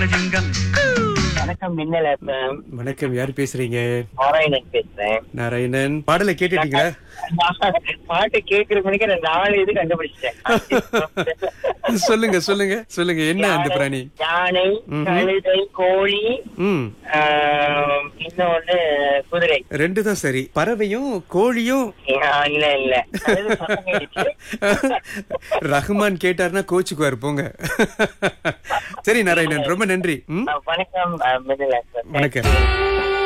சிங்கம் வணக்கம் மின்னல் FM. வணக்கம் யார் பேசுறீங்க நாராயணன் பேசுறேன் நாராயணன் பாடலை கேட்டுட்டீங்களா பாட்டு கேட்கற மணிக்கு நான் நாலு இது கண்டுபிடிச்சிட்டேன் சொல்லுங்க சொல்லுங்க சொல்லுங்க என்ன அந்த பிராணி யானை ம்ஹும். கழுதை கோழி ம் ஆஹ், இன்னொன்னு குதிரை ரெண்டு தான் சரி பறவையும் கோழியும் ஆஹ், இல்ல இல்ல கழுதை சத்தம் கேட்டுச்சு. ரஹ்மான் கேட்டாருன்னா கோச்சுக்குவார் போங்க சரி நாராயணன் ரொம்ப நன்றி ம் வணக்கம் மின்னல் FM. வணக்கம்